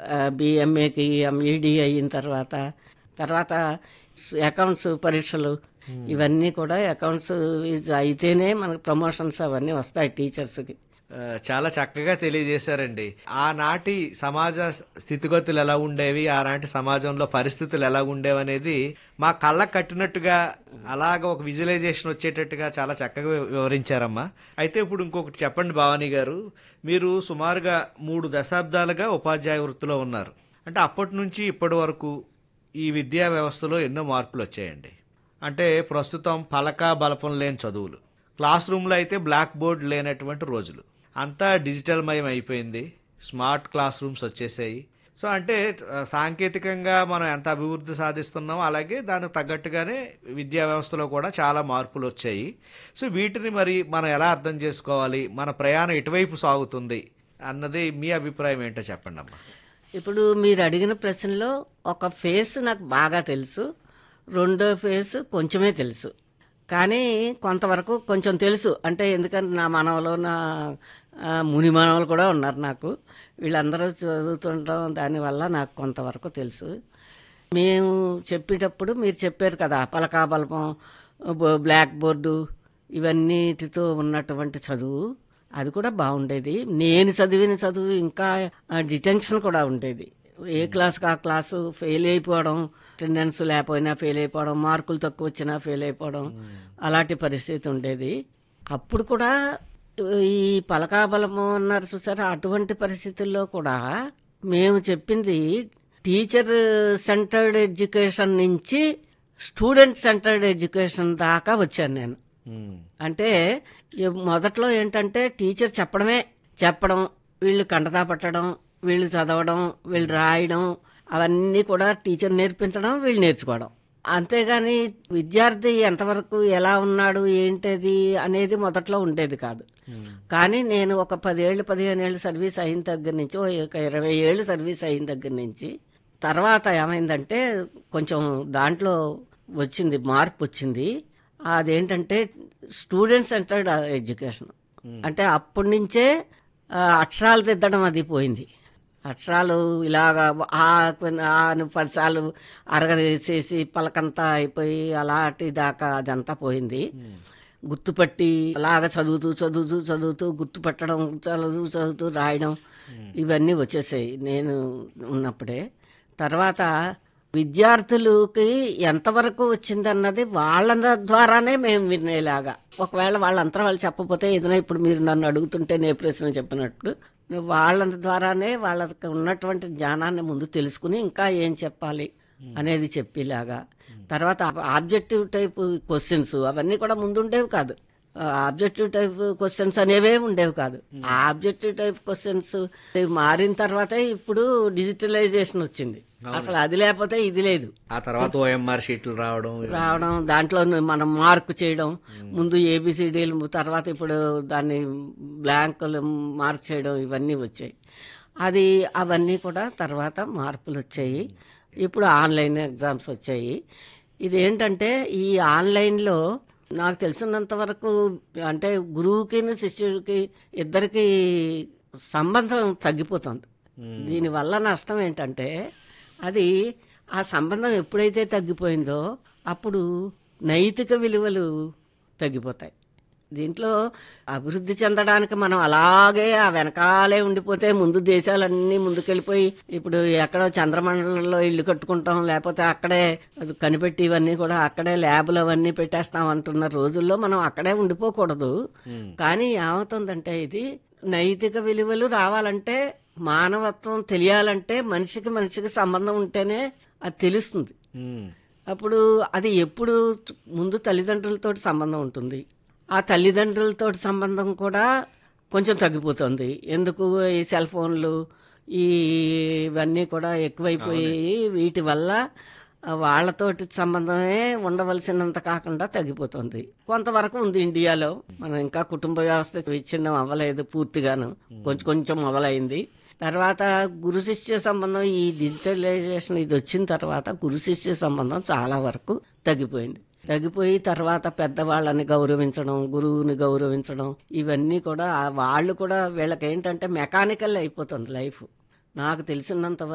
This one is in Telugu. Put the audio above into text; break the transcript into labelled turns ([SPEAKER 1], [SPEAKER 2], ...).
[SPEAKER 1] బిఎంఏకి ఎంఈడి అయిన తర్వాత తర్వాత అకౌంట్స్ పరీక్షలు ఇవన్నీ కూడా అకౌంట్స్ అయితేనే మనకు ప్రమోషన్స్ అవన్నీ వస్తాయి టీచర్స్కి
[SPEAKER 2] ఆ, చాలా చక్కగా తెలియజేశారండి ఆనాటి సమాజ స్థితిగతులు ఎలా ఉండేవి ఆనాటి సమాజంలో పరిస్థితులు ఎలా ఉండేవి అనేది మా కళ్ళ కట్టినట్టుగా అలాగ ఒక విజువలైజేషన్ వచ్చేటట్టుగా చాలా చక్కగా వి- వివరించారమ్మా అయితే ఇప్పుడు ఇంకొకటి చెప్పండి భవానీ గారు మీరు సుమారుగా మూడు దశాబ్దాలుగా ఉపాధ్యాయ వృత్తిలో ఉన్నారు అంటే అప్పటి నుంచి ఇప్పటి వరకు ఈ విద్యా వ్యవస్థలో ఎన్నో మార్పులు వచ్చాయండి అంటే ప్రస్తుతం పలక బలపం లేని చదువులు క్లాస్ రూమ్లో అయితే బ్లాక్ బోర్డ్ లేనటువంటి రోజులు అంతా డిజిటల్ మయం అయిపోయింది స్మార్ట్ క్లాస్ రూమ్స్ వచ్చేసాయి సో అంటే ఆ, సాంకేతికంగా మనం ఎంత అభివృద్ధి సాధిస్తున్నామో అలాగే దానికి తగ్గట్టుగానే విద్యా వ్యవస్థలో కూడా చాలా మార్పులు వచ్చాయి సో వీటిని మరి మనం ఎలా అర్థం చేసుకోవాలి మన ప్రయాణం ఎటువైపు సాగుతుంది అన్నది మీ అభిప్రాయం ఏంటో చెప్పండి అమ్మా
[SPEAKER 1] ఇప్పుడు మీరు అడిగిన ప్రశ్నలో ఒక ఫేస్ నాకు బాగా తెలుసు రెండో ఫేస్ కొంచెమే తెలుసు కానీ కొంతవరకు కొంచెం తెలుసు అంటే ఎందుకంటే నా మనవలు నా ఆ, ముని మనవలు కూడా ఉన్నారు నాకు వీళ్ళందరూ చదువుతుండడం దానివల్ల నాకు కొంతవరకు తెలుసు మేము చెప్పేటప్పుడు మీరు చెప్పారు కదా పలకా బలపం బో- బ్లాక్ బోర్డు ఇవన్నిటితో ఉన్నటువంటి చదువు అది కూడా బాగుండేది నేను చదివిన చదువు ఇంకా ఆ, డిటెన్షన్ కూడా ఉండేది ఏ క్లాస్కి ఆ క్లాసు ఫెయిల్ అయిపోవడం అటెండెన్స్ లేకపోయినా ఫెయిల్ అయిపోవడం మార్కులు తక్కువ వచ్చినా ఫెయిల్ అయిపోవడం అలాంటి పరిస్థితి ఉండేది అప్పుడు కూడా ఈ పలకా బలము అన్నారు చూసారా అటువంటి పరిస్థితుల్లో కూడా మేము చెప్పింది టీచర్ సెంటర్డ్ ఎడ్యుకేషన్ నుంచి స్టూడెంట్ సెంటర్డ్ ఎడ్యుకేషన్ దాకా వచ్చాను నేను
[SPEAKER 2] ఉమ్,
[SPEAKER 1] అంటే ఈ మొదట్లో ఏంటంటే టీచర్ చెప్పడమే చెప్పడం వీళ్ళు కంటతా పట్టడం వీళ్ళు చదవడం వీళ్ళు రాయడం అవన్నీ కూడా టీచర్ నేర్పించడం వీళ్ళు నేర్చుకోవడం అంతేగాని విద్యార్థి ఎంతవరకు ఎలా ఉన్నాడు ఏంటది అనేది మొదట్లో ఉండేది కాదు కానీ నేను ఒక పదేళ్ళు పదిహేను ఏళ్ళు సర్వీస్ అయిన దగ్గర నుంచి ఓ ఒక ఇరవై ఏళ్ళు సర్వీస్ అయిన దగ్గర నుంచి తర్వాత ఏమైందంటే కొంచెం దాంట్లో వచ్చింది మార్పు వచ్చింది అదేంటంటే స్టూడెంట్ సెంటర్డ్ ఎడ్యుకేషన్ అంటే అప్పటి నుంచే ఆ, అక్షరాలు దిద్దడం అది పోయింది అక్షరాలు ఇలాగా ఆ ఆ పదిసార్లు అరగదీసేసి పలకంతా అయిపోయి అలాంటి దాకా అదంతా పోయింది గుర్తుపట్టి అలాగ చదువుతూ చదువుతూ చదువుతూ గుర్తుపట్టడం చదువుతూ చదువుతూ రాయడం ఇవన్నీ వచ్చేసాయి నేను ఉన్నప్పుడే తర్వాత విద్యార్థులకి ఎంతవరకు వచ్చిందన్నది వాళ్ళ ద్వారానే మేము వినేలాగా ఒకవేళ వాళ్ళంతా వాళ్ళు చెప్పకపోతే ఏదైనా ఇప్పుడు మీరు నన్ను అడుగుతుంటే నే ప్రశ్నలు చెప్పినట్టు వాళ్ళ ద్వారానే వాళ్ళకి ఉన్నటువంటి జ్ఞానాన్ని ముందు తెలుసుకుని ఇంకా ఏం చెప్పాలి అనేది చెప్పేలాగా తర్వాత ఆబ్జెక్టివ్ టైప్ క్వశ్చన్స్ అవన్నీ కూడా ముందు ఉండేవి కాదు ఆబ్జెక్టివ్ టైప్ క్వశ్చన్స్ అనేవే ఉండేవి కాదు ఆ ఆబ్జెక్టివ్ టైప్ క్వశ్చన్స్ మారిన తర్వాతే ఇప్పుడు డిజిటలైజేషన్ వచ్చింది అసలు అది లేకపోతే ఇది లేదు
[SPEAKER 2] ఆ తర్వాత ఓఎంఆర్ షీట్లు రావడం
[SPEAKER 1] రావడం దాంట్లో మనం మార్క్ చేయడం ముందు ఏబిసిడీలు తర్వాత ఇప్పుడు దాన్ని బ్లాంకులు మార్క్ చేయడం ఇవన్నీ వచ్చాయి అది అవన్నీ కూడా తర్వాత మార్పులు వచ్చాయి ఇప్పుడు ఆన్లైన్ ఎగ్జామ్స్ వచ్చాయి ఇదేంటంటే ఈ ఆన్లైన్లో నాకు తెలిసినంత వరకు అంటే గురువుకి శిష్యుడికి ఇద్దరికి సంబంధం తగ్గిపోతుంది దీనివల్ల నష్టం ఏంటంటే అది ఆ సంబంధం ఎప్పుడైతే తగ్గిపోయిందో అప్పుడు నైతిక విలువలు తగ్గిపోతాయి దీంట్లో అభివృద్ధి చెందడానికి మనం అలాగే ఆ వెనకాలే ఉండిపోతే ముందు దేశాలన్నీ ముందుకెళ్ళిపోయి ఇప్పుడు ఎక్కడో చంద్రమండలంలో ఇల్లు కట్టుకుంటాం లేకపోతే అక్కడే అది కనిపెట్టి ఇవన్నీ కూడా అక్కడే ల్యాబులు అవన్నీ పెట్టేస్తాం అంటున్న రోజుల్లో మనం అక్కడే ఉండిపోకూడదు కానీ ఏమవుతుందంటే ఇది నైతిక విలువలు రావాలంటే మానవత్వం తెలియాలంటే మనిషికి మనిషికి సంబంధం ఉంటేనే అది తెలుస్తుంది
[SPEAKER 2] ఉమ్,
[SPEAKER 1] అప్పుడు అది ఎప్పుడు ముందు తల్లిదండ్రులతో సంబంధం ఉంటుంది ఆ తల్లిదండ్రులతో సంబంధం కూడా కొంచెం తగ్గిపోతుంది ఎందుకు ఈ సెల్ ఫోన్లు ఈ ఇవన్నీ కూడా ఎక్కువైపోయి వీటి వల్ల ఆ వాళ్ళతోటి సంబంధమే ఉండవలసినంత కాకుండా తగ్గిపోతుంది కొంతవరకు ఉంది ఇండియాలో మనం ఇంకా కుటుంబ వ్యవస్థ విచ్ఛిన్నం అవ్వలేదు పూర్తిగాను కొంచెం కొంచెం మొదలైంది తర్వాత గురు శిష్య సంబంధం ఈ డిజిటలైజేషన్ ఇది వచ్చిన తర్వాత గురు శిష్య సంబంధం చాలా వరకు తగ్గిపోయింది తగ్గిపోయి తర్వాత పెద్దవాళ్ళని గౌరవించడం గురువుని గౌరవించడం ఇవన్నీ కూడా ఆ వాళ్ళు కూడా వీళ్ళకి ఏంటంటే మెకానికల్ అయిపోతుంది లైఫ్ నాకు తెలిసినంత వరకు